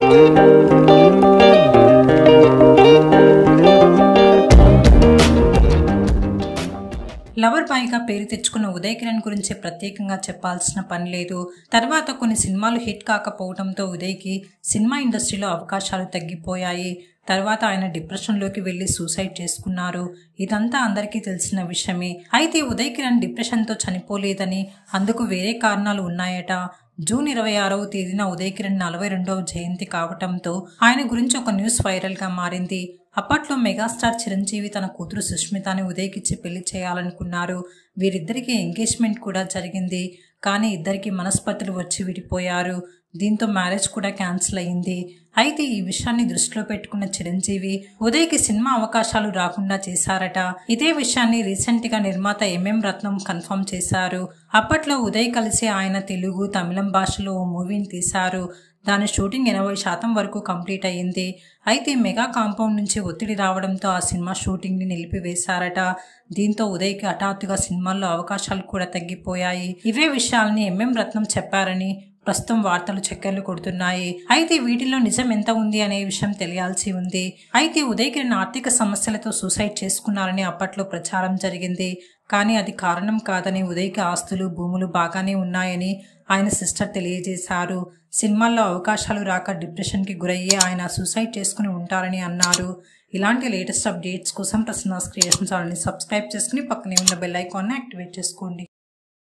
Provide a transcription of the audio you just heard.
lover బాయ్గా పేరు తెచ్చుకున్న ఉదయ్ కిరణ్ గురించి ప్రత్యేకంగా చెప్పాల్సిన పని లేదు తర్వాత కొన్ని సినిమాలు హిట్ కాకపోవడంతో ఉదయ్కి సినిమా ఇండస్ట్రీలో అవకాశాలు తగ్గిపోయాయి తర్వాత ఆయన డిప్రెషన్లోకి వెళ్లి సూసైడ్ చేసుకున్నారు ఇదంతా అందరికీ తెలిసిన విషయమే అయితే ఉదయ్ కిరణ్ డిప్రెషన్తో చనిపోలేదని అందుకు వేరే కారణాలు ఉన్నాయట జూన్ ఇరవై ఆరవ తేదీన ఉదయ్ కిరణ్ నలభై రెండవ జయంతి కావటంతో ఆయన గురించి ఒక న్యూస్ వైరల్ గా మారింది అప్పట్లో మెగాస్టార్ చిరంజీవి తన కూతురు సుష్మితని ఉదయ్కిచ్చి పెళ్లి చేయాలనుకున్నారు వీరిద్దరికి ఎంగేజ్మెంట్ కూడా జరిగింది కానీ ఇద్దరికి మనస్పర్ధలు వచ్చి విడిపోయారు దీంతో మ్యారేజ్ కూడా క్యాన్సిల్ అయింది అయితే ఈ విషయాన్ని దృష్టిలో పెట్టుకున్న చిరంజీవి ఉదయ్కి సినిమా అవకాశాలు రాకుండా చేశారట ఇదే విషయాన్ని రీసెంట్ గా నిర్మాత ఎంఎం రత్నం కన్ఫర్మ్ చేశారు అప్పట్లో ఉదయ్ కలిసి ఆయన తెలుగు తమిళం భాషలో ఓ మూవీని తీశారు దాని షూటింగ్ ఎనభై శాతం వరకు కంప్లీట్ అయ్యింది అయితే మెగా కాంపౌండ్ నుంచి ఒత్తిడి రావడంతో ఆ సినిమా షూటింగ్ ని నిలిపివేశారట దీంతో ఉదయ్కి హఠాత్తుగా సినిమాల్లో అవకాశాలు కూడా తగ్గిపోయాయి ఇవే విషయాల్ని ఎంఎం రత్నం చెప్పారని ప్రస్తుతం వార్తలు చక్కర్లు కొడుతున్నాయి అయితే వీటిలో నిజం ఎంత ఉంది అనే విషయం తెలియాల్సి ఉంది అయితే ఉదయ్ కిరణ్ ఆర్థిక సమస్యలతో సూసైడ్ చేసుకున్నారని అప్పట్లో ప్రచారం జరిగింది కానీ అది కారణం కాదని ఉదయ్కి ఆస్తులు భూములు బాగానే ఉన్నాయని ఆయన సిస్టర్ తెలియజేశారు సినిమాల్లో అవకాశాలు రాక డిప్రెషన్కి గురయ్యి ఆయన సూసైడ్ చేసుకుని ఉంటారని అన్నారు ఇలాంటి లేటెస్ట్ అప్డేట్స్ కోసం ప్రసన్నాస్ క్రియేషన్ ఛానల్ని సబ్స్క్రైబ్ చేసుకుని పక్కనే ఉన్న బెల్ ఐకాన్ని యాక్టివేట్ చేసుకోండి